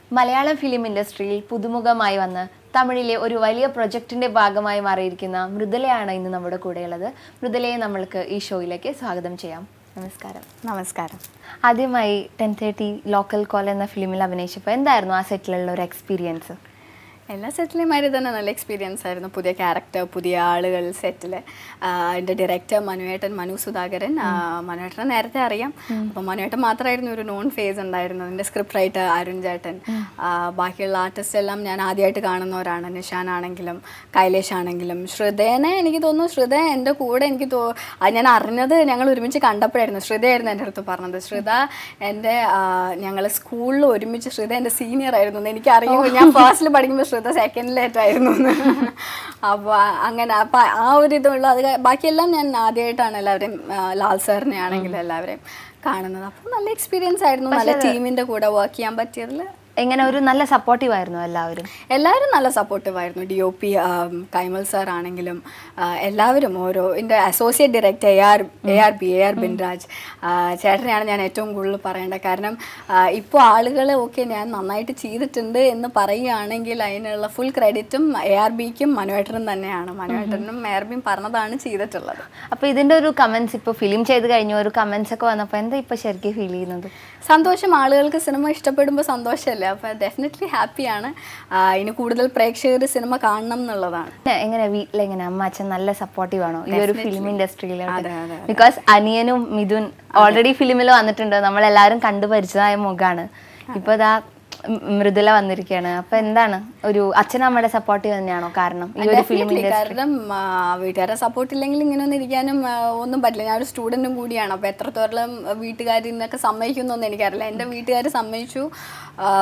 Malayalam film ഇൻഡസ്ട്രിയിൽ പുതുമുഖമായി വന്ന് തമിഴിലെ ഒരു വലിയ പ്രൊജക്ടിന്റെ ഭാഗമായി മാറിയിരിക്കുന്ന മൃദുലയാണ് ഇന്ന് നമ്മുടെ കൂടെയുള്ളത് മൃദുലയെ നമ്മൾക്ക് ഈ ഷോയിലേക്ക് സ്വാഗതം ചെയ്യാം നമസ്കാരം നമസ്കാരം ആദ്യമായി ടെൻ തേർട്ടി ലോക്കൽ കോൾ എന്ന ഫിലിമിൽ അഭിനയിച്ചപ്പോൾ എന്തായിരുന്നു ആ സെറ്റിലുള്ള ഒരു എക്സ്പീരിയൻസ് എല്ലാ സെറ്റിലുമാരി തന്നെ നല്ല എക്സ്പീരിയൻസ് ആയിരുന്നു പുതിയ ക്യാരക്ടർ പുതിയ ആളുകൾ സെറ്റിൽ എൻ്റെ ഡയറക്ടർ മനുവേട്ടൻ മനു സുധാകരൻ ആ, മനുവേട്ടനെ നേരത്തെ അറിയാം അപ്പോൾ മനുവേട്ടൻ മാത്രമായിരുന്നു ഒരു നോൺ ഫേസ് ഉണ്ടായിരുന്നു അതിൻ്റെ സ്ക്രിപ്റ്റ് റൈറ്റർ അരുൺ ചേട്ടൻ ആ, ബാക്കിയുള്ള ആർട്ടിസ്റ്റ് എല്ലാം ഞാൻ ആദ്യമായിട്ട് കാണുന്നവരാണ് നിഷാൻ ആണെങ്കിലും കൈലേഷ് ആണെങ്കിലും ശ്രുതേനെ എനിക്ക് തോന്നുന്നു ശ്രുത എൻ്റെ കൂടെ എനിക്ക് തോ അത് ഞാൻ അറിഞ്ഞത് ഞങ്ങൾ ഒരുമിച്ച് കണ്ടപ്പോഴായിരുന്നു ശ്രുതയായിരുന്നു എൻ്റെ അടുത്ത് പറഞ്ഞത് ശ്രുത എൻ്റെ ഞങ്ങൾ സ്കൂളിൽ ഒരുമിച്ച് ശ്രുത എൻ്റെ സീനിയർ ആയിരുന്നു എന്ന് എനിക്കറിയുമോ ഞാൻ ഫസ്റ്റിൽ പഠിക്കുമ്പോൾ ശ്രുത സെക്കൻഡിലേറ്റായിരുന്നു അപ്പോൾ അങ്ങനെ അപ്പോൾ ആ ഒരു ഇതുള്ള അത് ക- ബാക്കിയെല്ലാം ഞാൻ ആദ്യമായിട്ടാണ് എല്ലാവരെയും ആ, ലാൽ സാറിനെ ആണെങ്കിലും എല്ലാവരെയും കാണുന്നത് അപ്പോൾ നല്ല എക്സ്പീരിയൻസ് ആയിരുന്നു നല്ല ടീമിൻ്റെ കൂടെ വർക്ക് ചെയ്യാൻ പറ്റിയതിൽ എങ്ങനെ ഒരു നല്ല സപ്പോർട്ടീവ് ആയിരുന്നു എല്ലാവരും എല്ലാവരും നല്ല സപ്പോർട്ടീവ് ആയിരുന്നു D O P Kaimal sir ആണെങ്കിലും ആ, എല്ലാവരും ഓരോ എൻ്റെ associate director A R A R B A R Binraj ആ, ചേട്ടനെയാണ് ഞാൻ ഏറ്റവും കൂടുതൽ പറയേണ്ടത് കാരണം ഇപ്പോൾ ആളുകൾ ഓക്കെ ഞാൻ നന്നായിട്ട് ചെയ്തിട്ടുണ്ട് എന്ന് പറയുകയാണെങ്കിൽ അതിനുള്ള ഫുൾ ക്രെഡിറ്റും എ ആർ ബിക്കും മനുവേട്ടനും തന്നെയാണ് മനുവേട്ടനും എ ആർ ബിയും പറഞ്ഞതാണ് ചെയ്തിട്ടുള്ളത് അപ്പോൾ ഇതിന്റെ ഒരു കമന്റ്സ് ഇപ്പോൾ ഫിലിം ചെയ്ത് കഴിഞ്ഞു ഒരു കമന്റ്സ് ഒക്കെ വന്നപ്പോൾ എന്താ ഇപ്പോൾ ശരിക്കും ഫീൽ ചെയ്യുന്നത് സന്തോഷം ആളുകൾക്ക് സിനിമ ഇഷ്ടപ്പെടുമ്പോൾ സന്തോഷമല്ലേ അപ്പോൾ ഡെഫിനറ്റ്ലി ഹാപ്പിയാണ് ഇനി കൂടുതൽ പ്രേക്ഷകർ സിനിമ കാണണം എന്നുള്ളതാണ് പിന്നെ എങ്ങനെ വീട്ടിലെങ്ങനെ അമ്മ അച്ഛൻ നല്ല സപ്പോർട്ടീവ് ആണോ ഈ ഒരു ഫിലിം ഇൻഡസ്ട്രിയിലോട്ട് അതെ, അതെ, ബിക്കോസ് അനിയനും മിഥുൻ ഓൾറെഡി ഫിലിമിൽ വന്നിട്ടുണ്ട് നമ്മളെല്ലാവരും കണ്ടു പരിചിതമായ മുഖാണ് ഇപ്പൊ ഇതാ മ് മൃദുല വന്നിരിക്കുകയാണ് അപ്പൊ എന്താണ് ഒരു അച്ഛനമ്മയുടെ സപ്പോർട്ടീവ് തന്നെയാണോ കാരണം ഈ ഒരു ഫിലിം Definitely. കാരണം ആ, വീട്ടുകാരെ സപ്പോർട്ട് ഇല്ലെങ്കിൽ ഇങ്ങനെ ഒന്നും ഇരിക്കാനും ആ, ഒന്നും പറ്റില്ല ഞാൻ ഒരു സ്റ്റുഡൻറ്റും കൂടിയാണ് അപ്പോൾ എത്രത്തോളം വീട്ടുകാർ ഇന്നൊക്കെ സമ്മതിക്കുന്നൊന്നും എനിക്കറിയില്ല എൻ്റെ വീട്ടുകാർ സമ്മതിച്ചു ആ,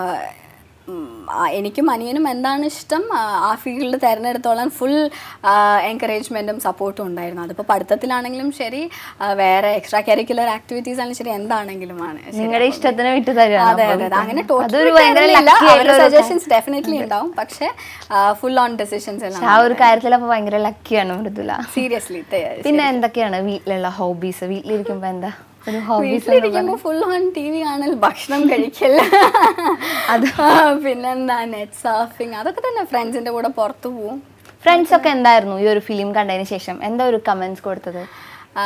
ഉം, ആ, എനിക്കും അനിയനും എന്താണ് ഇഷ്ടം ആ, ആ ഫീൽഡ് തിരഞ്ഞെടുത്തോളം ഫുൾ എൻകറേജ്മെൻറ്റും സപ്പോർട്ടും ഉണ്ടായിരുന്നു അതിപ്പോൾ പഠിത്തത്തിലാണെങ്കിലും ശരി ആ, വേറെ എക്സ്ട്രാ കരിക്കുലർ ആക്ടിവിറ്റീസ് ആണെങ്കിലും ശരി എന്താണെങ്കിലുമാണ് ശരി. നിങ്ങളുടെ ഇഷ്ടത്തിന് വിട്ടു അതെ അതെ തരുവാണ് അതെ അങ്ങനെ അതൊരു ഭയങ്കര lucky അവരുടെ ആയിട്ടുള്ള ഒരു സജഷൻസ് ഡെഫിനറ്റ്ലി ഉണ്ടാവും പക്ഷേ ഫുൾ ഓൺ ഡെസിഷൻസ് എല്ലാം ആ ഒരു കാര്യത്തിൽ അപ്പൊ ഭയങ്കര ലക്കിയാണ് മൃദുല സീരിയസ്ലി പിന്നെ എന്തൊക്കെയാണ് വീട്ടിലുള്ള ഹോബീസ് വീട്ടിലിരിക്കുമ്പോ എന്താ ഒരു ഹോബീസ് വീട്ടിലിരിക്കുമ്പോൾ ഫുൾ ഓൺ ടി വി കാണൽ ഭക്ഷണം കഴിക്കൽ അത് പിന്നെന്താ നെറ്റ് സർഫിങ് അതൊക്കെ തന്നെ ഫ്രണ്ട്സിന്റെ കൂടെ പുറത്തു പോവും ഫ്രണ്ട്സ് ഒക്കെ എന്തായിരുന്നു ഈ ഒരു ഫിലിം കണ്ടതിന് ശേഷം എന്താ ഒരു കമന്റ്സ് കൊടുത്തത് ആ,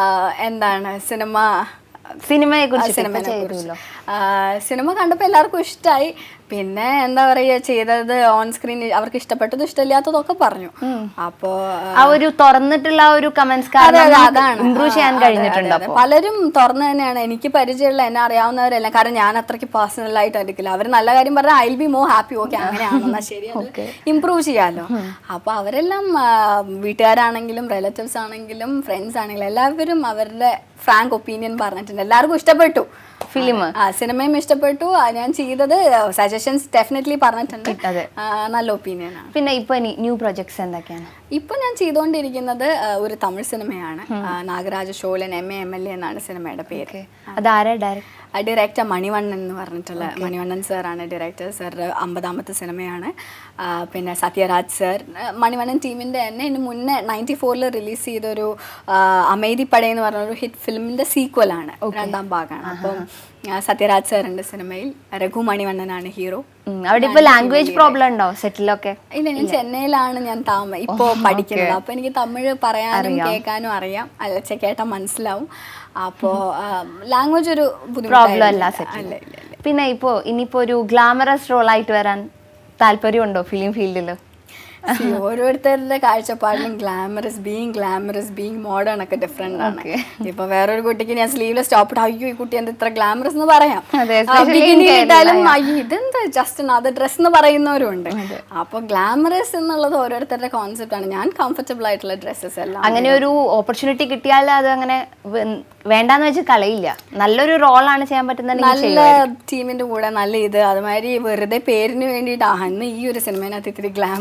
എന്താണ് സിനിമ സിനിമയെ ആ, കുറിച്ച് സിനിമനെ ചെയ്തല്ലോ കുറിച്ച്. ആ, സിനിമ കണ്ടപ്പോൾ എല്ലാവർക്കും ഇഷ്ടമായി പിന്നെ എന്താ പറയുക ചെയ്തത് ഓൺ സ്ക്രീൻ അവർക്ക് ഇഷ്ടപ്പെട്ടതും ഇഷ്ടമില്ലാത്തതൊക്കെ പറഞ്ഞു അപ്പോൾ ആ ഒരു തുറന്നിട്ടുള്ള ആ ഒരു കമന്റ്സ് അതെ, അതെ, കാരണം അതാണ്. ഇമ്പ്രൂവ് ആ, ചെയ്യാൻ അതെ, കഴിഞ്ഞിട്ടുണ്ട് അതെ, അതെ. പലരും തുറന്നു തന്നെയാണ് എനിക്ക് പരിചയമുള്ള എന്നെ അറിയാവുന്നവരെല്ലാം കാരണം ഞാൻ അത്രയ്ക്ക് പേഴ്സണൽ ആയിട്ട് എടുക്കില്ല അവർ നല്ല കാര്യം പറഞ്ഞാൽ I be more happy okay അങ്ങനെയാണെന്നാ ശരി ഇമ്പ്രൂവ് ചെയ്യാലോ അപ്പൊ അവരെല്ലാം ആ, വീട്ടുകാരാണെങ്കിലും റിലേറ്റീവ്സ് ആണെങ്കിലും ഫ്രണ്ട്സ് ആണെങ്കിലും എല്ലാവരും അവരുടെ ഫ്രാങ്ക് ഒപ്പീനിയൻ പറഞ്ഞിട്ടുണ്ട് എല്ലാവർക്കും ഇഷ്ടപ്പെട്ടു ഫിലിം ആ സിനിമയും ഇഷ്ടപ്പെട്ടു ആ, ഞാൻ ചെയ്തത് സജഷൻസ് ഡെഫിനറ്റ്ലി പറഞ്ഞിട്ടുണ്ട് അതെ. ആ, നല്ല ഒപ്പീനിയൻ ആണ് പിന്നെ ഇപ്പൊ ന്യൂ പ്രൊജക്ട്സ് എന്തൊക്കെയാണ് ഇപ്പൊ ഞാൻ ചെയ്തുകൊണ്ടിരിക്കുന്നത് ആ, ഒരു തമിഴ് സിനിമയാണ് ആ, Nagaraja Cholan M A M L A എന്നാണ് സിനിമയുടെ പേര് അതാരാ ഡയറക്ട് ഡയറക്ടർ മണിവണ്ണൻ എന്ന് പറഞ്ഞിട്ടുള്ള മണിവണ്ണൻ സാറാണ് ഡയറക്ടർ സാർ അമ്പതാമത്തെ സിനിമയാണ് ആ, പിന്നെ സത്യരാജ് സാർ ആ, മണിവണ്ണൻ ടീമിൻ്റെ തന്നെ ഇതിന് മുന്നേ നയൻറ്റി ഫോറിൽ റിലീസ് ചെയ്തൊരു ആ, അമേരി പട എന്ന് പറഞ്ഞ ഒരു ഹിറ്റ് ഫിലിമിൻ്റെ സീക്വലാണ് രണ്ടാം ഭാഗമാണ് അപ്പം ആ, സത്യരാജ് സാറിൻ്റെ സിനിമയിൽ രഘു മണിവണ്ണനാണ് ഹീറോ അവിടെ ഇപ്പൊ ലാംഗ്വേജ് പ്രോബ്ലം ഉണ്ടോ സെറ്റിലൊക്കെ ഇല്ല ഞാൻ ചെന്നൈയിലാണ് ഞാൻ താമ ഇപ്പോ പഠിക്കുന്നത് അപ്പൊ എനിക്ക് തമിഴ് പറയാനും കേൾക്കാനും അറിയാം അല്ല കേട്ടാൽ മനസ്സിലാവും അപ്പോ ലാംഗ്വേജ് ഒരു പ്രോബ്ലം അല്ല ബുദ്ധിമുട്ടായിരുന്നില്ല. സെറ്റിൽ അല്ല ഇല്ല ഇല്ല പിന്നെ ഇപ്പോ ഇനിയിപ്പോ ഒരു ഗ്ലാമറസ് റോൾ ആയിട്ട് വരാൻ താല്പര്യമുണ്ടോ ഫിലിം ഫീൽഡിൽ See, ഓരോരുത്തരുടെ കാഴ്ചപ്പാടിലും glamorous being glamorous being modern ഒക്കെ ഡിഫറെന്റ് ആണ് ഇപ്പൊ വേറൊരു കുട്ടിക്ക് ഞാൻ സ്ലീവ്ലെസ് ടോപ്പ് ഇട്ട് അയ്യോ ഈ കുട്ടി എന്താ ഇത്ര ഗ്ലാമറസ് എന്ന് പറയാം അതെ, ആ, especially bikini in ഇട്ടാലും അയ്യോ ഇതെന്താ ജസ്റ്റ് അത് ഡ്രസ് എന്ന് പറയുന്നവരും ഉണ്ട് അപ്പൊ ഗ്ലാമറസ് എന്നുള്ളത് ഓരോരുത്തരുടെ കോൺസെപ്റ്റ് ആണ് ഞാൻ കംഫർട്ടബിൾ ആയിട്ടുള്ള ഡ്രസ്സസ് എല്ലാം അങ്ങനെ ഒരു ഓപ്പർച്യൂണിറ്റി കിട്ടിയാൽ അത് അങ്ങനെ വെ- വേണ്ടാന്ന് വെച്ച് കളയില്ല നല്ലൊരു റോളാണ് ചെയ്യാൻ പറ്റുന്നുണ്ടെങ്കിൽ നല്ല ടീമിന്റെ കൂടെ നല്ല ഇത് അതുമാതിരി വെറുതെ പേരിന് വേണ്ടിയിട്ട് ആ ഇന്ന് ഈ ഒരു സിനിമേനകത്ത് ഇത്തിരി ഗ്ലാമർ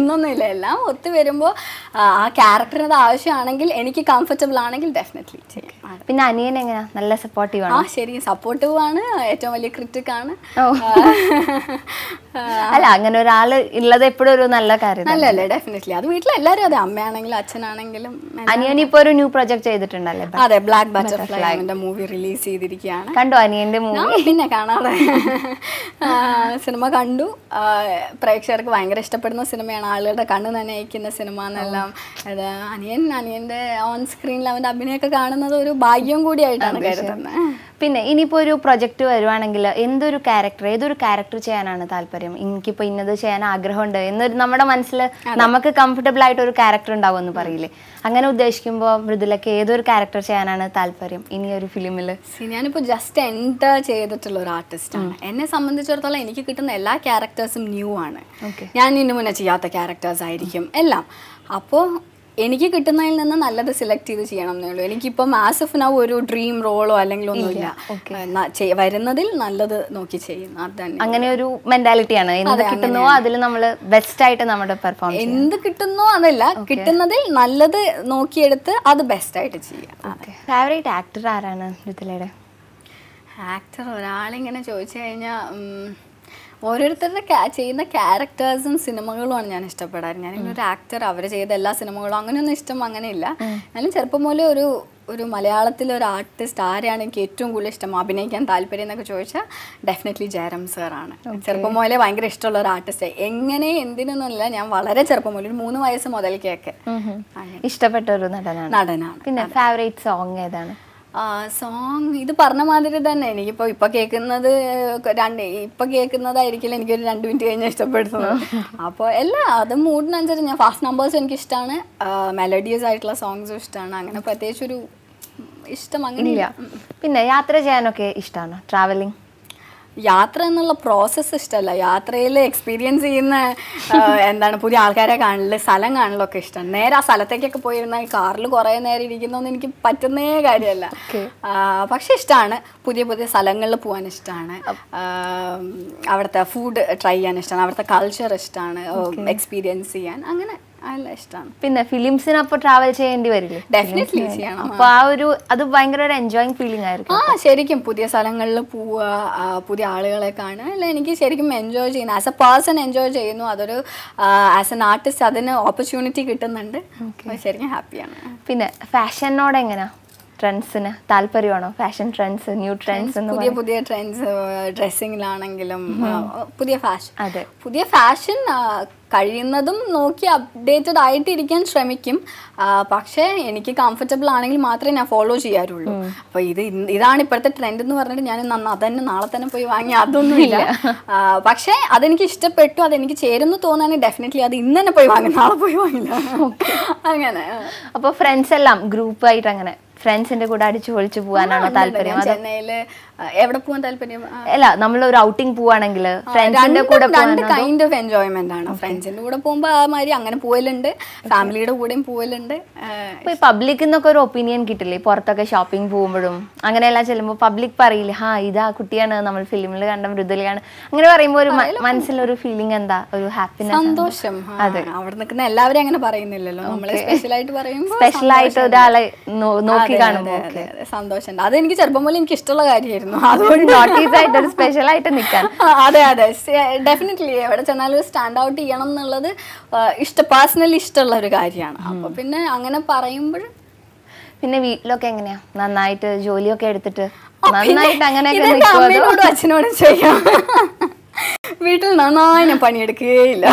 എന്നൊന്നുമില്ല എല്ലാം ഒത്തു വരുമ്പോൾ ആ ക്യാരക്ടറിന് അത് ആവശ്യമാണെങ്കിൽ എനിക്ക് കംഫർട്ടബിൾ ആണെങ്കിൽ ഡെഫിനറ്റ്ലി ചെയ്യും അതെ. പിന്നെ അനിയൻ എങ്ങനെയാ നല്ല സപ്പോർട്ടീവ് ആ ആണ് ശരി സപ്പോർട്ടീവ് ആണ് ഏറ്റവും വലിയ ക്രിറ്റിക് ആണ് ഓ. അല്ല അങ്ങനെ ഒരാള് ഉള്ളത് എപ്പോഴും ഒരു നല്ല കാര്യം തന്നെ. നല്ലല്ലേ ഡെഫിനറ്റ്ലി അത് വീട്ടിലെല്ലാവരും അതെ അമ്മയാണെങ്കിലും അച്ഛനാണെങ്കിലും അനിയൻ ഇപ്പൊ ഒരു ന്യൂ പ്രൊജക്ട് ചെയ്തിട്ടുണ്ടല്ലേ അതെ ബ്ലാക്ക് ബട്ടർഫ്ലൈ അവന്റെ മൂവി റിലീസ് ചെയ്തിരിക്കുകയാണ് കണ്ടോ അനിയന്റെ മൂവി ഞാൻ പിന്നെ കാണാതെ ആ, സിനിമ കണ്ടു ആ, പ്രേക്ഷകർക്ക് ഭയങ്കര ഇഷ്ടപ്പെടുന്ന സിനിമയാണ് ആളുകളുടെ കണ്ണ് നനയിക്കുന്ന സിനിമ എന്നെല്ലാം അത് അനിയൻ അനിയന്റെ ഓൺ സ്ക്രീനിൽ അവന്റെ അഭിനയമൊക്കെ കാണുന്നത് ഒരു ഭാഗ്യം കൂടിയായിട്ടാണ് കരുതുന്നത് പിന്നെ ഇനിയിപ്പോ ഒരു പ്രൊജക്ട് വരുവാണെങ്കിൽ എന്തൊരു ക്യാരക്ടർ ഏതൊരു ക്യാരക്ടർ ചെയ്യാനാണ് താല്പര്യം എനിക്കിപ്പോ ഇന്നത് ചെയ്യാൻ ആഗ്രഹമുണ്ട് എന്നൊരു നമ്മുടെ മനസ്സിൽ നമുക്ക് കംഫർട്ടബിൾ ആയിട്ട് ഒരു ക്യാരക്ടർ ഉണ്ടാവും എന്ന് പറയില്ലേ അങ്ങനെ ഉദ്ദേശിക്കുമ്പോൾ മൃദുലക്ക് ഏതൊരു ക്യാരക്ടർ ചെയ്യാനാണ് താല്പര്യം ഇനി ഒരു ഫിലിമിൽ See, ഞാനിപ്പോൾ ജസ്റ്റ് എൻ്റർ ചെയ്തിട്ടുള്ള ഒരു ആർട്ടിസ്റ്റാണ് എന്നെ സംബന്ധിച്ചിടത്തോളം എനിക്ക് കിട്ടുന്ന എല്ലാ ക്യാരക്ടേഴ്സും ന്യൂ ആണ് Okay. ഞാൻ ഇതിനു മുന്നേ ചെയ്യാത്ത ക്യാരക്ടേഴ്സ് ആയിരിക്കും എല്ലാം അപ്പോൾ എനിക്ക് കിട്ടുന്നതിൽ നിന്ന് നല്ലത് സെലക്ട് ചെയ്ത് ചെയ്യണം എന്നേ ഉള്ളൂ എനിക്കിപ്പം ആസിഫ് നൗ ഒരു ഡ്രീം റോളോ അല്ലെങ്കിൽ ഒന്നുമില്ല ന- ചെയ്- വരുന്നതിൽ നല്ലത് നോക്കി ചെയ്യുന്നു അത് തന്നെ അങ്ങനെ ഒരു മെന്റാലിറ്റിയാണ് എന്ത് കിട്ടുന്നോ അതിൽ നമ്മൾ ബെസ്റ്റ് ആയിട്ട് നമ്മുടെ പെർഫോം എന്ത് കിട്ടുന്നോ അതല്ല കിട്ടുന്നതിൽ നല്ലത് നോക്കിയെടുത്ത് അത് ബെസ്റ്റ് ആയിട്ട് ചെയ്യുക ഫേവറേറ്റ് ആക്ടർ ആരാണ് മൃദുലയുടെ ആക്ടർ ഒരാളിങ്ങനെ ചോദിച്ചു കഴിഞ്ഞാൽ ഓരോരുത്തരുടെ ca- ചെയ്യുന്ന ക്യാരക്ടേഴ്സും സിനിമകളുമാണ് ഞാൻ ഇഷ്ടപ്പെടാറ് ഞാനിങ്ങനെ ഒരു ആക്ടർ അവർ ചെയ്ത എല്ലാ സിനിമകളും അങ്ങനെയൊന്നും ഇഷ്ടം അങ്ങനെയില്ല എന്നാലും ചെറുപ്പം മുതലേ ഒരു ഒരു മലയാളത്തിലെ ഒരു ആർട്ടിസ്റ്റ് ആരെയാണ് എനിക്ക് ഏറ്റവും കൂടുതൽ ഇഷ്ടം അഭിനയിക്കാൻ താല്പര്യം എന്നൊക്കെ ചോദിച്ചാൽ ഡെഫിനറ്റ്ലി ജയറാം സാറാണ് ചെറുപ്പം മുതലേ ഭയങ്കര ഇഷ്ടമുള്ള ഒരു ആർട്ടിസ്റ്റ് എങ്ങനെ എന്തിനൊന്നുമില്ല ഞാൻ വളരെ ചെറുപ്പം മുതൽ ഒരു മൂന്ന് വയസ്സ് മുതൽക്കൊക്കെ അങ്ങനെ ഇഷ്ടപ്പെട്ട ഒരു നടനാണ് നടനാണ് പിന്നെ ഫേവറേറ്റ് സോങ് ഏതാണ് സോങ് ഇത് പറഞ്ഞ മാതിരി തന്നെ എനിക്കിപ്പോൾ ഇപ്പൊ കേൾക്കുന്നത് രണ്ട് ഇപ്പൊ കേൾക്കുന്നതായിരിക്കില്ല എനിക്കൊരു രണ്ട് മിനിറ്റ് കഴിഞ്ഞാൽ ഇഷ്ടപ്പെടുന്നത് അപ്പോൾ എല്ലാം അത് മൂഡിനനുസരിച്ച് ഞാൻ ഫാസ്റ്റ് നമ്പേഴ്സ് എനിക്ക് ഇഷ്ടമാണ് മെലഡിയസ് ആയിട്ടുള്ള സോങ്സും ഇഷ്ടമാണ് അങ്ങനെ പ്രത്യേകിച്ച് ഒരു ഇഷ്ടം അങ്ങനെ ഇല്ല പിന്നെ യാത്ര ചെയ്യാനൊക്കെ ഇഷ്ടമാണോ ട്രാവലിംഗ് യാത്ര എന്നുള്ള പ്രോസസ്സ് ഇഷ്ടമല്ല യാത്രയിൽ എക്സ്പീരിയൻസ് ചെയ്യുന്ന ആ, എന്താണ് പുതിയ ആൾക്കാരെ കാണല് സ്ഥലം കാണലൊക്കെ ഇഷ്ടമാണ് നേരെ ആ സ്ഥലത്തേക്കൊക്കെ പോയിരുന്ന കാറിൽ കുറേ നേരം ഇരിക്കുന്നൊന്നും എനിക്ക് പറ്റുന്നേ കാര്യമല്ല ആ, പക്ഷെ ഇഷ്ടമാണ് പുതിയ പുതിയ സ്ഥലങ്ങളിൽ പോകാൻ ഇഷ്ടമാണ് അവിടുത്തെ ഫുഡ് ട്രൈ ചെയ്യാൻ ഇഷ്ടമാണ് അവിടുത്തെ കൾച്ചർ ഇഷ്ടമാണ് എക്സ്പീരിയൻസ് ചെയ്യാൻ അങ്ങനെ അതെല്ലാം ഇഷ്ടമാണ് പിന്നെ ഫിലിംസിനപ്പോൾ ട്രാവൽ ചെയ്യേണ്ടി വരില്ലേ ഡെഫിനറ്റ്ലി ചെയ്യണം അപ്പൊ ആ ഒരു അത് ഭയങ്കര ഒരു എൻജോയിങ് ഫീലിംഗ് ആയിരിക്കും ആ ശരിക്കും പുതിയ സ്ഥലങ്ങളിൽ പോവുക ആ, പുതിയ ആളുകളെ കാണുക അല്ല എനിക്ക് ശരിക്കും എൻജോയ് ചെയ്യുന്നു ആസ് എ പേഴ്സൺ എൻജോയ് ചെയ്യുന്നു അതൊരു ആസ് എൻ ആർട്ടിസ്റ്റ് അതിന് ഓപ്പർച്യൂണിറ്റി കിട്ടുന്നുണ്ട് അപ്പോൾ ശരിക്കും ഹാപ്പിയാണ് പിന്നെ ഫാഷനോട് എങ്ങനെയാ ട്രെൻഡ്സിന് താല്പര്യമാണോ ഫാഷൻ ട്രെൻഡ്സ് ന്യൂ ട്രെൻഡ്സ് എന്ന് പുതിയ പുതിയ ട്രെൻഡ്സ് ഡ്രസ്സിങ്ങിലാണെങ്കിലും പുതിയ ഫാഷൻ അതെ പുതിയ ഫാഷൻ കഴിയുന്നതും നോക്കി അപ്ഡേറ്റഡ് ആയിട്ടിരിക്കാൻ ശ്രമിക്കും ആ, പക്ഷേ എനിക്ക് കംഫർട്ടബിൾ ആണെങ്കിൽ മാത്രമേ ഞാൻ ഫോളോ ചെയ്യാറുള്ളൂ അപ്പോൾ ഇത് ഇന്ന് ഇതാണ് ഇപ്പോഴത്തെ ട്രെൻഡ് എന്ന് പറഞ്ഞിട്ട് ഞാൻ നന്ന അതന്നെ നാളെ തന്നെ പോയി വാങ്ങി അതൊന്നും ഇല്ല ആ, പക്ഷേ അതെനിക്ക് ഇഷ്ടപ്പെട്ടു അതെനിക്ക് ചേരുന്നു തോന്നുകയാണെങ്കിൽ ഡെഫിനറ്റ്ലി അത് ഇന്ന് തന്നെ പോയി വാങ്ങും നാളെ പോയി വാങ്ങില്ല അങ്ങനെ അപ്പൊ ഫ്രണ്ട്സ് എല്ലാം ഗ്രൂപ്പ് ആയിട്ട് അങ്ങനെ ഫ്രണ്ട്സിന്റെ കൂടെ അടിച്ചു പൊളിച്ചു പോകാനാണോ താല്പര്യം ഞാൻ ചെന്നൈയില് ആ, എവിടെ പോകാൻ താല്പര്യം ആ, അല്ല നമ്മൾ ഒരു ഔട്ടിംഗ് പോവാണെങ്കിൽ ഫ്രണ്ട്സിന്റെ രണ്ടും കൂടെ രണ്ട് പോകാനോ കൈൻഡ് ഓഫ് എൻജോയ്മെന്റ് ആണ് ഫ്രണ്ട്സിന്റെ കൂടെ പോകുമ്പോൾ ആ മാതിരി അങ്ങനെ പോകലുണ്ട് ഫാമിലിയുടെ കൂടെയും പോകലുണ്ട് ആ, ഇപ്പൊ ഈ പബ്ലിക്കിൽ നിന്നൊക്കെ ഒരു ഒപ്പീനിയൻ കിട്ടില്ലേ പുറത്തൊക്കെ ഷോപ്പിംഗ് പോകുമ്പോഴും അങ്ങനെയെല്ലാം ചെല്ലുമ്പോൾ പബ്ലിക് പറയില്ലേ ഹാ ഇതാ കുട്ടിയാണ് നമ്മൾ ഫിലിമിൽ കണ്ട മൃദുലയാണ് അങ്ങനെ പറയുമ്പോൾ ഒരു മ- മനസ്സിലൊരു ഫീലിംഗ് എന്താ ഒരു ഹാപ്പിനെസ് സന്തോഷം ആ, അവിടെ നിൽക്കുന്ന എല്ലാവരും അങ്ങനെ പറയുന്നില്ലല്ലോ നമ്മളെ സ്പെഷ്യൽ ആയിട്ട് പറയുമ്പോൾ സ്പെഷ്യൽ ആയിട്ട് ഒരാളെ നോ- നോക്കി കാണുമ്പോൾ സന്തോഷമുണ്ട് അത് എനിക്ക് ചെറുപ്പം മുതലേ എനിക്ക് ഇഷ്ടമുള്ള കാര്യമായിരുന്നു അതുകൊണ്ട് നോട്ടീസ് ആയിട്ട് ഒരു സ്പെഷ്യൽ ആയിട്ട് നിൽക്കാൻ ആ, അതെ അതെ ഡെഫിനറ്റ്ലി എവിടെ ചെന്നാലും സ്റ്റാൻഡ് ഔട്ട് ചെയ്യണം എന്നുള്ളത് ആ, ഇഷ്ട പേഴ്സണലി ഇഷ്ടമുള്ള ഒരു കാര്യമാണ് അപ്പൊ പിന്നെ അങ്ങനെ പറയുമ്പോൾ പിന്നെ വീട്ടിലൊക്കെ എങ്ങനെയാ നന്നായിട്ട് ജോലിയൊക്കെ എടുത്തിട്ട് നന്നായിട്ട് അങ്ങനെയൊക്കെ ഇതെന്റെ നിൽക്കുമോ അതോ അമ്മയോടും അച്ഛനോടും ചെയ്യാം വീട്ടിൽ നന്നായി ഞാൻ പണിയെടുക്കുകയില്ല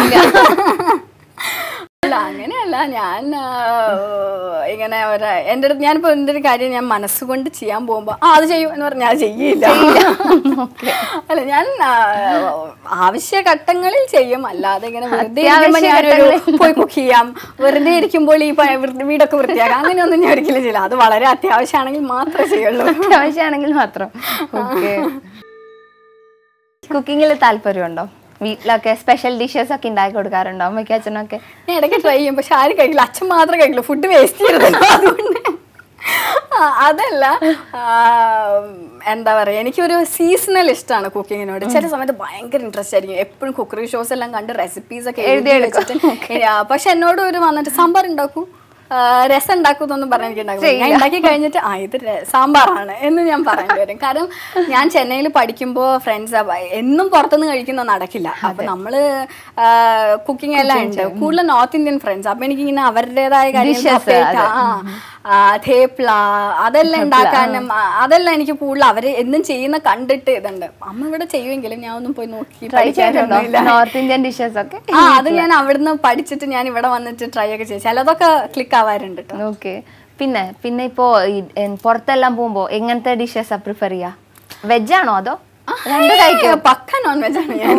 അല്ല അങ്ങനെയല്ല ഞാൻ ആ, ഇങ്ങനെ ഒരു എൻ്റെ അടുത്ത് ഞാനിപ്പോൾ എൻ്റെ ഒരു കാര്യം ഞാൻ മനസ്സുകൊണ്ട് ചെയ്യാൻ പോകുമ്പോൾ ആ അത് ചെയ്യും എന്ന് പറഞ്ഞാൽ ചെയ്യില്ല അല്ല ഞാൻ ആ, ആവശ്യഘട്ടങ്ങളിൽ ചെയ്യും അല്ലാതെ ഇങ്ങനെ വെറുതെ ഇരിക്കുമ്പോൾ ഞാനൊരു പോയി കുക്ക് ചെയ്യാം വെറുതെ ഇരിക്കുമ്പോൾ ഈ പ- വൃത്തി- വീടൊക്കെ വൃത്തിയാക്കാം അങ്ങനെയൊന്നും ഞാൻ ഒരിക്കലും ചെയ്യില്ല അത് വളരെ അത്യാവശ്യമാണെങ്കിൽ മാത്രമേ ചെയ്യുള്ളൂ അത്യാവശ്യമാണെങ്കിൽ മാത്രം ഓക്കെ കുക്കിങ്ങിൽ താല്പര്യമുണ്ടോ വീട്ടിലൊക്കെ സ്പെഷ്യൽ ഡിഷസ് ഒക്കെ ഉണ്ടാക്കി കൊടുക്കാറുണ്ടോ അമ്മയ്ക്ക് അച്ഛനൊക്കെ ഞാൻ ഇടയ്ക്ക് ട്രൈ ചെയ്യും പക്ഷെ ആരും കഴിക്കില്ല അച്ഛൻ മാത്രം കഴിക്കില്ല ഫുഡ് വേസ്റ്റ് ചെയ്യരുത് അതുകൊണ്ട് അതല്ല ആ, എന്താ പറയാ എനിക്കൊരു സീസണൽ ഇഷ്ടമാണ് കുക്കിങ്ങിനോട് ചില സമയത്ത് ഭയങ്കര ഇൻട്രസ്റ്റ് ആയിരിക്കും എപ്പോഴും കുക്കറി ഷോസ് എല്ലാം കണ്ട് റെസിപ്പീസ് ഒക്കെ എഴുതി വെച്ചിട്ട് ആ, പക്ഷെ എന്നോട് ഒരു വന്നിട്ട് സാമ്പാർ ഉണ്ടാക്കൂ ആ, രസം ഉണ്ടാക്കുന്നൊന്നും പറഞ്ഞ എനിക്ക് ഉണ്ടാക്കും ഞാൻ ഉണ്ടാക്കി കഴിഞ്ഞിട്ട് ആ ഇത് ര- സാമ്പാറാണ് എന്ന് ഞാൻ പറയേണ്ടി വരും കാരണം ഞാൻ ചെന്നൈയിൽ പഠിക്കുമ്പോൾ ഫ്രണ്ട്സ് എന്നും പുറത്തുനിന്ന് കഴിക്കുന്ന നടക്കില്ല അപ്പൊ നമ്മള് കുക്കിംഗ് എല്ലാം ഉണ്ട് കൂടുതൽ നോർത്ത് ഇന്ത്യൻ ഫ്രണ്ട്സ് അപ്പൊ എനിക്കിങ്ങനെ അവരുടേതായ കാര്യങ്ങൾ separate ആ, ആ, തേപ്ല അതെല്ലാം ഉണ്ടാക്കാനും ആ, അതെല്ലാം എനിക്ക് കൂടുതൽ അവര് എന്നും ചെയ്യുന്ന കണ്ടിട്ട് ഇതുണ്ട് അമ്മ ഇവിടെ ചെയ്യുമെങ്കിലും ഞാൻ ഒന്നും പോയി നോക്കി ട്രൈ ചെയ്തിട്ടുണ്ടോ പഠിക്കാനൊന്നുമില്ല നോർത്ത് ഇന്ത്യൻ ഡിഷസ് ഒക്കെ ആ അത് ഞാൻ അവിടുന്ന് പഠിച്ചിട്ട് ഞാൻ ഇവിടെ വന്നിട്ട് ട്രൈ ഒക്കെ ചെയ്തു ചിലതൊക്കെ ക്ലിക്ക് ആവാറുണ്ട് കേട്ടോ ഓക്കെ പിന്നെ പിന്നെ ഇപ്പോ ഈ, എ, പുറത്തെല്ലാം പോകുമ്പോ എങ്ങനത്തെ ഡിഷസാ പ്രിഫർ ചെയ്യാ വെജ് ആണോ അതോ രണ്ട് കഴിക്കും പക്ക നോൺ വെജ് ആണ് ഞാൻ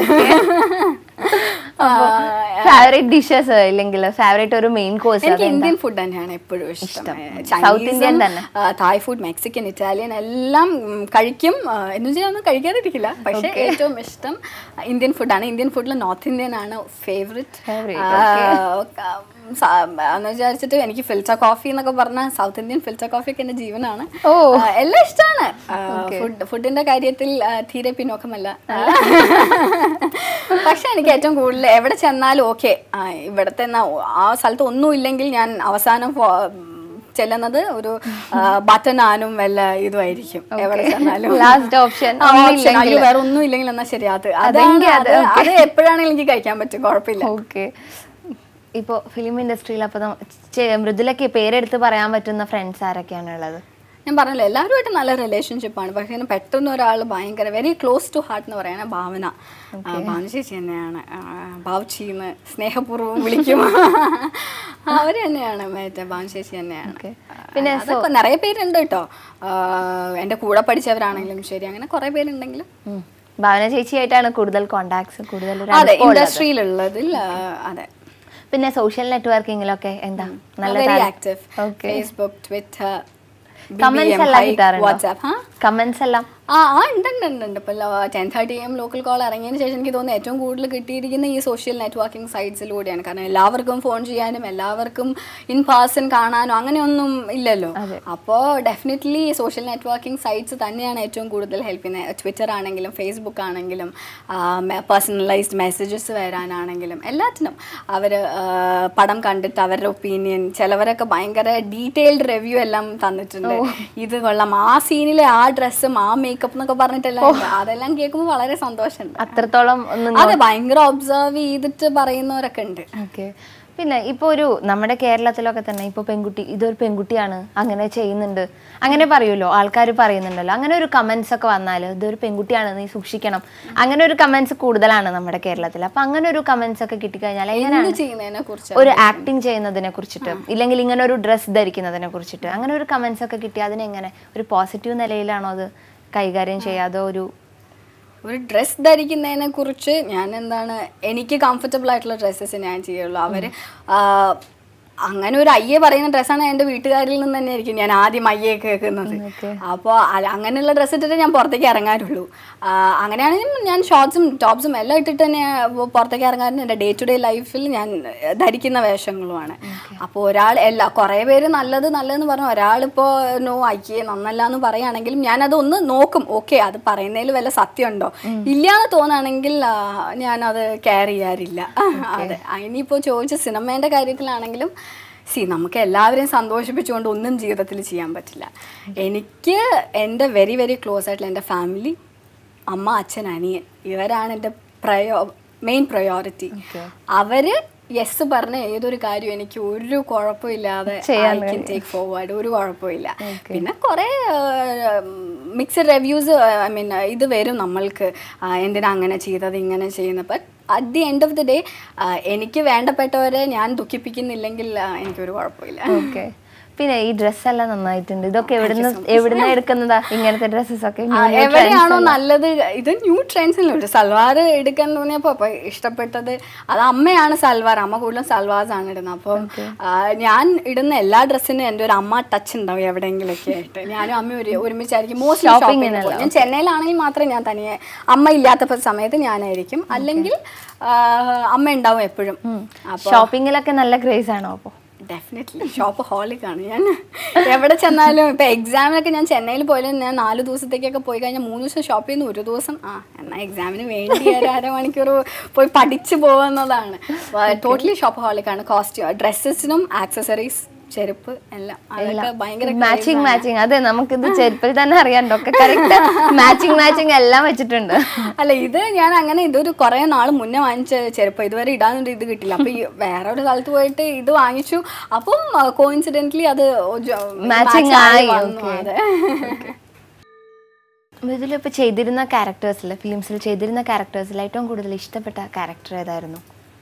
ഫേവറേറ്റ് ഡിഷസ് ഇല്ലെങ്കിൽ ഫേവറേറ്റ് ഒരു മെയിൻ കോഴ്സ് എനിക്ക് ഇന്ത്യൻ ഫുഡ് തന്നെയാണ് എപ്പോഴും ഇഷ്ടം South Indian തന്നെ. തായ് ഫുഡ് മെക്സിക്കൻ ഇറ്റാലിയൻ എല്ലാം ഉം, കഴിക്കും ആ, എന്ന് വെച്ചാൽ ഒന്നും കഴിക്കാതിരിക്കില്ല പക്ഷെ ഏറ്റവും ഇഷ്ടം ഇന്ത്യൻ ഫുഡാണ് ഇന്ത്യൻ ഫുഡിൽ നോർത്ത് ഇന്ത്യൻ ആണ് ഫേവറേറ്റ് Favorite, എന്ന് വിചാരിച്ചിട്ട് എനിക്ക് ഫിൽറ്റർ കോഫി എന്നൊക്കെ പറഞ്ഞാൽ സൗത്ത് ഇന്ത്യൻ ഫിൽറ്റർ കോഫി ഒക്കെ എന്റെ ജീവനാണ് ഓ. ആ, എല്ലാം ഇഷ്ടമാണ് ഫുഡ് ഫുഡിന്റെ കാര്യത്തിൽ ആ, തീരെ പിന്നോക്കമല്ല പക്ഷെ എനിക്ക് ഏറ്റവും കൂടുതൽ എവിടെ ചെന്നാലും ഓക്കെ ഇവിടത്തെ ന- ആ സ്ഥലത്ത് ഒന്നും ഇല്ലെങ്കിൽ ഞാൻ അവസാനം ഫോ- ചെല്ലുന്നത് ഒരു ബട്ടൺ ആനും വല്ല ഇതുമായിരിക്കും എവിടെ ചെന്നാലും ലാസ്റ്റ് ഓപ്ഷൻ ആ, option. അയ്യോ വേറെ ഒന്നും ഇല്ലെങ്കിൽ എന്നാ ശരി അത് അതെങ്കി അതാണ് അത് അത് അത് എപ്പോഴാണെങ്കിലും എനിക്ക് കഴിക്കാൻ പറ്റും കുഴപ്പമില്ല ഓക്കെ ഇപ്പോ ഫിലിം ഇൻഡസ്ട്രിയിൽ അപ്പൊ നമ്മ- ചെ- മൃദുലക്ക് പേരെടുത്ത് പറയാൻ പറ്റുന്ന ഫ്രണ്ട്സ് ആരൊക്കെയാണ് ഉള്ളത് ഞാൻ പറഞ്ഞല്ലോ എല്ലാവരുമായിട്ട് നല്ല റിലേഷൻഷിപ്പാണ് പക്ഷേ ഇങ്ങനെ പെട്ടെന്ന് ഒരാൾ ഭയങ്കര വെരി ക്ലോസ് ടു ഹാർട്ട് എന്ന് പറയുന്നത് ഭാവന ആ, ഭാവന ചേച്ചി തന്നെയാണ് ആ, ബാവുച്ചിന്ന് സ്നേഹപൂർവ്വം വിളിക്കും അവർ തന്നെയാണ് മറ്റേ ഭാവന ചേച്ചി തന്നെയാണ് പിന്നെ അതൊക്കെ നിറയെ പേരുണ്ട് കേട്ടോ ആ, എൻ്റെ കൂടെ പഠിച്ചവരാണെങ്കിലും ശരി അങ്ങനെ കുറേ പേരുണ്ടെങ്കിലും ഉം. ഭാവന ചേച്ചിയായിട്ടാണ് കൂടുതൽ കോണ്ടാക്ട്സ് കൂടുതൽ ഒരു അതെ അടുപ്പമുള്ളത്. ഇൻഡസ്ട്രിയിലുള്ളതിൽ ആ, അതെ പിന്നെ സോഷ്യൽ നെറ്റ്വർക്കിങ്ങിലൊക്കെ എന്താ നല്ല very active okay Facebook Twitter comments എല്ലാം കിട്ടാറുണ്ടോ വാട്സാപ്പ് ഹാ കമന്റ്സ് എല്ലാം ആ ആ ഉണ്ട് ഉണ്ട് ഉണ്ട് ഉണ്ട് ഇപ്പോൾ ten thirty am local call ഇറങ്ങിയതിന് ശേഷം എനിക്ക് തോന്നുന്നു ഏറ്റവും കൂടുതൽ കിട്ടിയിരിക്കുന്ന ഈ സോഷ്യൽ നെറ്റ്വർക്കിംഗ് സൈറ്റ്സിലൂടെയാണ് കാരണം എല്ലാവർക്കും ഫോൺ ചെയ്യാനും എല്ലാവർക്കും ഇൻ പേഴ്സൺ കാണാനും അങ്ങനെയൊന്നും ഇല്ലല്ലോ അപ്പോൾ ഡെഫിനറ്റ്ലി സോഷ്യൽ നെറ്റ്വർക്കിംഗ് സൈറ്റ്സ് തന്നെയാണ് ഏറ്റവും കൂടുതൽ ഹെൽപ്പ് ചെയ്യുന്നത് ട്വിറ്റർ ആണെങ്കിലും ഫേസ്ബുക്ക് ആണെങ്കിലും പേഴ്സണലൈസ്ഡ് മെസ്സേജസ് വരാനാണെങ്കിലും എല്ലാത്തിനും അവർ പടം കണ്ടിട്ട് അവരുടെ ഒപ്പീനിയൻ ചിലവരൊക്കെ ഭയങ്കര ഡീറ്റെയിൽഡ് റിവ്യൂ എല്ലാം തന്നിട്ടുണ്ട് ഇത് കൊള്ളാം ആ സീനിലെ ആ ഡ്രസ്സും ആ മേക്കപ്പ് എന്നൊക്കെ പറഞ്ഞിട്ടെല്ലാം ഉണ്ട്. അതെല്ലാം കേൾക്കുമ്പോൾ വളരെ സന്തോഷമുണ്ട് അത്രത്തോളം ഒന്നും അതെ ഭയങ്കര ഒബ്സർവ് ചെയ്തിട്ട് പറയുന്നവരൊക്കെ ഉണ്ട് ഓക്കെ പിന്നെ ഇപ്പോൾ ഒരു നമ്മുടെ കേരളത്തിലൊക്കെ തന്നെ ഇപ്പോൾ പെൺകുട്ടി ഇതൊരു പെൺകുട്ടിയാണ് അങ്ങനെ ചെയ്യുന്നുണ്ട് അങ്ങനെ പറയുമല്ലോ ആൾക്കാർ പറയുന്നുണ്ടല്ലോ അങ്ങനെ ഒരു കമന്റ്സ് ഒക്കെ വന്നാൽ ഇതൊരു പെൺകുട്ടിയാണ് നീ സൂക്ഷിക്കണം അങ്ങനെ ഒരു കമന്റ്സ് കൂടുതലാണ് നമ്മുടെ കേരളത്തിൽ അപ്പൊ അങ്ങനെ ഒരു കമന്റ്സ് ഒക്കെ കിട്ടിക്കഴിഞ്ഞാൽ എങ്ങനെയാണ് എന്ത് ചെയ്യുന്നതിനെ കുറിച്ച് ഒരു ആക്ടിങ് ചെയ്യുന്നതിനെ കുറിച്ചിട്ട് ഇല്ലെങ്കിൽ ഇങ്ങനെ ഒരു ഡ്രസ്സ് ധരിക്കുന്നതിനെ കുറിച്ചിട്ട് അങ്ങനെ ഒരു കമന്റ്സ് ഒക്കെ കിട്ടി അതിനെങ്ങനെ ഒരു പോസിറ്റീവ് നിലയിലാണോ അത് കൈകാര്യം ചെയ്യാതെ ഒരു ഒരു ഡ്രസ്സ് ധരിക്കുന്നതിനെ കുറിച്ച് ഞാൻ എന്താണ് എനിക്ക് കംഫർട്ടബിൾ ആയിട്ടുള്ള ഡ്രസ്സസ് ഞാൻ ചെയ്യുള്ളൂ അവർ അങ്ങനെ ഒരു അയ്യെ പറയുന്ന ഡ്രസ്സാണ് എൻ്റെ വീട്ടുകാരിൽ നിന്ന് തന്നെ ആയിരിക്കും ഞാൻ ആദ്യം അയ്യെ കേൾക്കുന്നത് അപ്പോൾ അങ്ങനെയുള്ള ഡ്രസ്സ് ഇട്ടിട്ട് ഞാൻ പുറത്തേക്ക് ഇറങ്ങാറുള്ളൂ ആ, അങ്ങനെയാണെങ്കിൽ ഞാൻ ഷോർട്സും ടോപ്സും എല്ലാം ഇട്ടിട്ട് തന്നെ പുറത്തേക്ക് ഇറങ്ങാറുണ്ട് എൻ്റെ ഡേ ടു ഡേ ലൈഫിൽ ഞാൻ ധരിക്കുന്ന വേഷങ്ങളുമാണ് അപ്പോൾ ഒരാൾ എല്ലാ കുറേ പേര് നല്ലത് നല്ലതെന്ന് പറഞ്ഞു ഒരാളിപ്പോൾ നോ അയ്യേ നന്നല്ല എന്ന് പറയുകയാണെങ്കിലും ഞാനത് ഒന്ന് നോക്കും ഓക്കെ അത് പറയുന്നതിൽ വല്ല സത്യമുണ്ടോ ഇല്ല എന്ന് തോന്നുകയാണെങ്കിൽ ആ, ഞാനത് കെയർ ചെയ്യാറില്ല അതെ ഇനിയിപ്പോൾ ചോദിച്ച സിനിമേൻ്റെ കാര്യത്തിലാണെങ്കിലും സി നമുക്ക് എല്ലാവരെയും സന്തോഷിപ്പിച്ചുകൊണ്ട് ഒന്നും ജീവിതത്തിൽ ചെയ്യാൻ പറ്റില്ല എനിക്ക് എൻ്റെ വെരി വെരി ക്ലോസ് ആയിട്ടുള്ള എൻ്റെ ഫാമിലി അമ്മ അച്ഛൻ അനിയൻ ഇവരാണ് എൻ്റെ പ്രയോ മെയിൻ പ്രയോറിറ്റി അവര് യെസ് പറഞ്ഞ ഏതൊരു കാര്യം എനിക്ക് ഒരു കുഴപ്പമില്ലാതെ ടേക്ക് ഫോർവേഡ് ഒരു കുഴപ്പമില്ല പിന്നെ കുറെ മിക്സഡ് റിവ്യൂസ് ഐ മീൻ ഇത് വരും നമ്മൾക്ക് ആ, എന്തിനാ അങ്ങനെ ചെയ്തത് ഇങ്ങനെ ചെയ്യുന്നത് but at the end of the day എനിക്ക് വേണ്ടപ്പെട്ടവരെ ഞാൻ ദുഃഖിപ്പിക്കുന്നില്ലെങ്കിൽ ആ, എനിക്കൊരു കുഴപ്പമില്ല ഓക്കെ പിന്നെ ഈ ഡ്രസ് എല്ലാം നന്നായിട്ടുണ്ട് ഇതൊക്കെ എവിടുന്ന് എവിടുന്ന് എടുക്കുന്നതാ ഇങ്ങനത്തെ ഡ്രസ്സസ് ഒക്കെ ആ, എവിടെയാണോ നല്ലത് ഇത് ന്യൂ ട്രെൻഡ്സിലുണ്ട് സൽവാർ എടുക്കാൻ തോന്നിയപ്പോൾ അപ്പോൾ ഇഷ്ടപ്പെട്ടത് അത് അമ്മയാണ് സൽവാർ അമ്മ കൂടുതലും സൽവാർസ് ആണ് ഇടുന്നത് അപ്പം ആ, ഞാൻ ഇടുന്ന എല്ലാ ഡ്രസ്സിനും എൻ്റെ ഒരു അമ്മ ടച്ച് ഉണ്ടാവും എവിടെയെങ്കിലൊക്കെ ആയിട്ട് ഞാനും അമ്മ ഒരു ഒരുമിച്ചായിരിക്കും മോസ്റ്റ്ലി ഷോപ്പിംഗ് ഞാൻ ചെന്നൈയിലാണെങ്കിൽ മാത്രമേ ഞാൻ തനിയെ അമ്മ ഇല്ലാത്ത സമയത്ത് ഞാനായിരിക്കും അല്ലെങ്കിൽ ആ, അമ്മ ഉണ്ടാവും എപ്പോഴും അപ്പോൾ ഷോപ്പിങ്ങിലൊക്കെ നല്ല ക്രേസ് ആണോ അപ്പൊ ഡെഫിനറ്റ്ലി ഷോപ്പ് ഹോളിക്കാണ് ഞാൻ എവിടെ ചെന്നാലും ഇപ്പൊ എക്സാമിനൊക്കെ ഞാൻ ചെന്നൈയിൽ പോയാലും ഞാൻ നാല് ദിവസത്തേക്കൊക്കെ പോയി കഴിഞ്ഞാൽ മൂന്ന് ദിവസം ഷോപ്പ് ചെയ്യുന്ന ഒരു ദിവസം ആ എന്നാൽ എക്സാമിന് വേണ്ടി ഒരു അരമണിക്കൂർ പോയി പഠിച്ചു പോകുന്നതാണ് ടോട്ടലി ഷോപ്പ് ഹോളിക്കാണ് കോസ്റ്റ്യൂം ഡ്രസ്സസിനും ആക്സസറീസ് ചെരുപ്പ് എല്ലാം അതൊക്കെ ഭയങ്കര മാച്ചിങ് മാച്ചിങ് അതെ നമുക്കിത് ചെരുപ്പിൽ തന്നെ അറിയാണ്ടോ ഒക്കെ കറക്റ്റ് മാച്ചിങ് മാച്ചിങ് എല്ലാം വെച്ചിട്ടുണ്ട് അല്ല ഇത് ഞാൻ അങ്ങനെ ഇതൊരു കുറെ നാൾ മുന്നേ വാങ്ങിച്ച ചെരുപ്പ് ഇതുവരെ ഇടാനൊരു ഇത് കിട്ടില്ല അപ്പൊ ഈ വേറെ ഒരു സ്ഥലത്ത് പോയിട്ട് ഇത് വാങ്ങിച്ചു അപ്പം കോയിൻസിഡന്റ്ലി അത് ജ- Matching match ആയി ആയി, വന്നു, okay. അതെ. ഇതിലിപ്പോ ചെയ്തിരുന്ന ക്യാരക്ടേഴ്സിൽ ഫിലിംസിൽ ചെയ്തിരുന്ന ക്യാരക്ടേഴ്സിൽ ഏറ്റവും കൂടുതൽ ഇഷ്ടപ്പെട്ട ക്യാരക്ടർ ഏതായിരുന്നു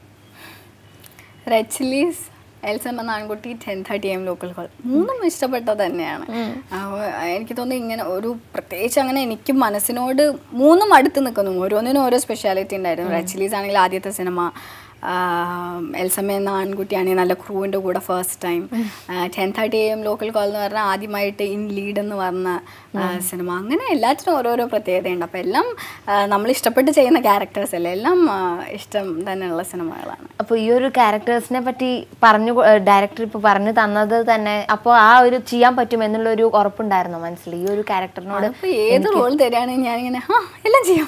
റെഡ് ചില്ലീസ് എൽസമ്മ നാൻകുട്ടി ten thirty am local call മൂന്നും ഇഷ്ടപ്പെട്ടത് തന്നെയാണ് അപ്പൊ എനിക്ക് തോന്നുന്നു ഇങ്ങനെ ഒരു പ്രത്യേകിച്ച് അങ്ങനെ എനിക്ക് മനസ്സിനോട് മൂന്നും അടുത്ത് നിൽക്കുന്നു ഓരോന്നിനും ഓരോ സ്പെഷ്യാലിറ്റി ഉണ്ടായിരുന്നു റെഡ് ചില്ലീസ് ആണെങ്കിൽ ആദ്യത്തെ സിനിമ എൽസമ്മ എന്ന ആൺകുട്ടിയാണെങ്കിൽ നല്ല ക്രൂവിൻ്റെ കൂടെ first time ten thirty am local call എന്ന് പറഞ്ഞാൽ ആദ്യമായിട്ട് ഇൻ ലീഡ് എന്ന് പറഞ്ഞ ആ, സിനിമ അങ്ങനെ എല്ലാത്തിനും ഓരോരോ പ്രത്യേകതയുണ്ട് അപ്പോൾ എല്ലാം നമ്മൾ ഇഷ്ടപ്പെട്ട് ചെയ്യുന്ന ക്യാരക്ടേഴ്സ് അല്ലേ എല്ലാം ആ, ഇഷ്ടം തന്നെയുള്ള സിനിമകളാണ് അപ്പോൾ ഈ ഒരു ക്യാരക്ടേഴ്സിനെ പറ്റി പറഞ്ഞു ഡയറക്ടർ ഇപ്പോൾ പറഞ്ഞു തന്നത് തന്നെ അപ്പോൾ ആ ഒരു ചെയ്യാൻ പറ്റും എന്നുള്ള ഒരു ഉറപ്പുണ്ടായിരുന്നോ മനസ്സിൽ ഈ ഒരു ക്യാരക്ടറിനോട് അപ്പൊ ഏത് റോൾ തരികയാണെങ്കിൽ ഞാനിങ്ങനെ ആ എല്ലാം ചെയ്യും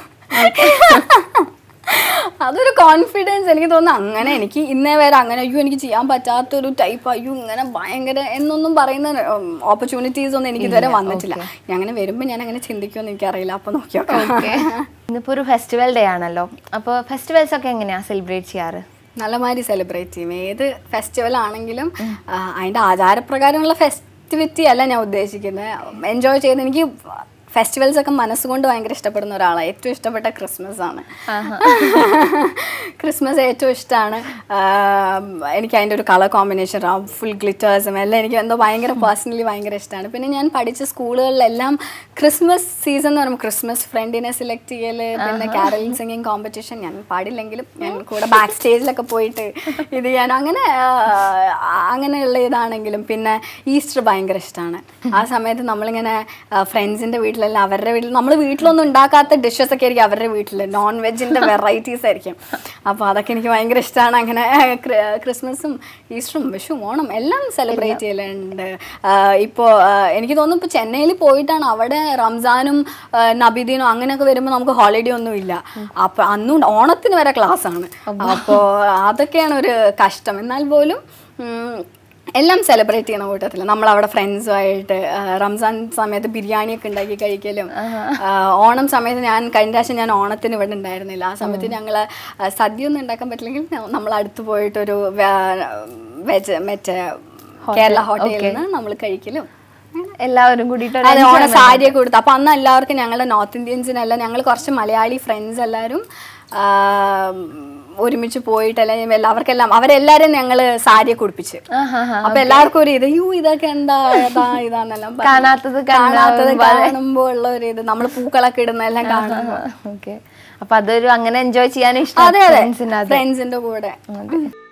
അതൊരു കോൺഫിഡൻസ് എനിക്ക് തോന്നുന്നു അങ്ങനെ എനിക്ക് ഇന്നേ വരെ അങ്ങനെ അയ്യോ എനിക്ക് ചെയ്യാൻ പറ്റാത്തൊരു ടൈപ്പ് അയ്യോ ഇങ്ങനെ ഭയങ്കര എന്നൊന്നും പറയുന്ന ഓപ്പർച്യൂണിറ്റീസ് ഒന്നും എനിക്ക് ഇതുവരെ വന്നിട്ടില്ല ഞാൻ അങ്ങനെ വരുമ്പോൾ ഞാൻ അങ്ങനെ ചിന്തിക്കുമെന്ന് എനിക്കറിയില്ല അപ്പൊ നോക്കിയോ ഇന്നിപ്പോൾ ഒരു ഫെസ്റ്റിവൽ ഡേ ആണല്ലോ അപ്പോൾ ഫെസ്റ്റിവൽസ് ഒക്കെ എങ്ങനെയാണ് സെലിബ്രേറ്റ് ചെയ്യാറ് നല്ല മാതിരി സെലിബ്രേറ്റ് ചെയ്യും ഏത് ഫെസ്റ്റിവൽ ആണെങ്കിലും ആ, അതിന്റെ ആചാരപ്രകാരമുള്ള ഫെസ്റ്റിവിറ്റി അല്ല ഞാൻ ഉദ്ദേശിക്കുന്നത് എൻജോയ് ചെയ്ത് എനിക്ക് ഫെസ്റ്റിവൽസ് ഒക്കെ മനസ്സുകൊണ്ട് ഭയങ്കര ഇഷ്ടപ്പെടുന്ന ഒരാളാണ് ഏറ്റവും ഇഷ്ടപ്പെട്ട ക്രിസ്മസ് ആണ് ക്രിസ്മസ് ഏറ്റവും ഇഷ്ടമാണ് എനിക്ക് അതിൻ്റെ ഒരു കളർ കോമ്പിനേഷൻ ഫുൾ ഗ്ലിറ്റേഴ്സും എല്ലാം എനിക്ക് എന്തോ ഭയങ്കര പേഴ്സണലി ഭയങ്കര ഇഷ്ടമാണ് പിന്നെ ഞാൻ പഠിച്ച സ്കൂളുകളിലെല്ലാം ക്രിസ്മസ് സീസൺ എന്ന് പറയുമ്പോൾ ക്രിസ്മസ് ഫ്രണ്ടിനെ സെലക്ട് ചെയ്യല് പിന്നെ കാരലിംഗ് സിംഗിങ് കോമ്പറ്റീഷൻ ഞാൻ പാടില്ലെങ്കിലും ഞാൻ കൂടെ ബാക്ക് സ്റ്റേജിലൊക്കെ പോയിട്ട് ഇത് ചെയ്യാൻ അങ്ങനെ ആ, അങ്ങനെയുള്ള ഇതാണെങ്കിലും പിന്നെ ഈസ്റ്റർ ഭയങ്കര ഇഷ്ടമാണ് ആ സമയത്ത് നമ്മളിങ്ങനെ ഫ്രണ്ട്സിൻ്റെ വീട്ടിലെല്ലാം അവരുടെ വീട്ടിൽ നമ്മൾ വീട്ടിലൊന്നും ഉണ്ടാക്കാത്ത ഡിഷസ് ഒക്കെ ആയിരിക്കും അവരുടെ വീട്ടിൽ നോൺ വെജിൻ്റെ വെറൈറ്റീസ് ആയിരിക്കും അപ്പോൾ അതൊക്കെ എനിക്ക് ഭയങ്കര ഇഷ്ടമാണ് അങ്ങനെ ക്രി- ക്രിസ്മസും ഈസ്റ്ററും വിഷുവും ഓണം എല്ലാം സെലിബ്രേറ്റ് ചെയ്യലുണ്ട് ഇപ്പോൾ എനിക്ക് തോന്നുന്നു ഇപ്പോൾ ചെന്നൈയിൽ പോയിട്ടാണ് അവിടെ റംസാനും ആ, നബിദീനും അങ്ങനെയൊക്കെ വരുമ്പോൾ നമുക്ക് ഹോളിഡേ ഒന്നും ഇല്ല അപ്പോൾ അന്നും ഓണത്തിന് വരെ ക്ലാസ് ആണ് അപ്പോൾ അതൊക്കെയാണ് ഒരു കഷ്ടം എന്നാൽ പോലും ഉം, എല്ലാം സെലിബ്രേറ്റ് ചെയ്യണ കൂട്ടത്തിൽ നമ്മളവിടെ ഫ്രണ്ട്സുമായിട്ട് റംസാൻ സമയത്ത് ബിരിയാണിയൊക്കെ ഉണ്ടാക്കി കഴിക്കലും ആ, ഓണം സമയത്ത് ഞാൻ കഴിഞ്ഞ പ്രാവശ്യം ഞാൻ ഓണത്തിന് ഇവിടെ ഉണ്ടായിരുന്നില്ല ആ സമയത്ത് ഞങ്ങൾ സദ്യ ഒന്നും ഉണ്ടാക്കാൻ പറ്റില്ലെങ്കിൽ നമ്മൾ അടുത്ത് പോയിട്ടൊരു വെജ് മറ്റേ കേരള ഹോട്ടലിൽ നിന്ന് നമ്മൾ കഴിക്കലും എല്ലാവരും കൂടിയിട്ട് ഒരു അതെ ഓണ സാരിയൊക്കെ കൊടുത്തു അപ്പൊ അന്ന് എല്ലാവർക്കും ഞങ്ങളുടെ നോർത്ത് ഇന്ത്യൻസിനെല്ലാം ഞങ്ങൾ കുറച്ച് മലയാളി ഫ്രണ്ട്സ് എല്ലാവരും ആ, ഒരുമിച്ച് പോയിട്ടെല്ലാം എല്ലാവർക്കെല്ലാം അവരെല്ലാരും ഞങ്ങള് സാരിയൊക്കെ കുടിപ്പിച്ച് ആഹാഹാ. അപ്പൊ എല്ലാവർക്കും ഒരു ഇത് യൂ ഇതൊക്കെ എന്താ ഇതാ ഇതാന്നെല്ലാം പറഞ്ഞ് കാണാത്തത് കാണാത്തത് കണ്ടാ കാണുമ്പോ ഉള്ള ഒരു ഇത് നമ്മൾ പൂക്കളൊക്കെ ഇടുന്നെല്ലാം കാണുമ്പോ ഓക്കെ അപ്പൊ അതൊരു അങ്ങനെ എൻജോയ് ചെയ്യാനും ഇഷ്ടം അതെ അതെ ഫ്രണ്ട്സിന്റെ അത് ഫ്രണ്ട്സിന്റെ കൂടെ അതെ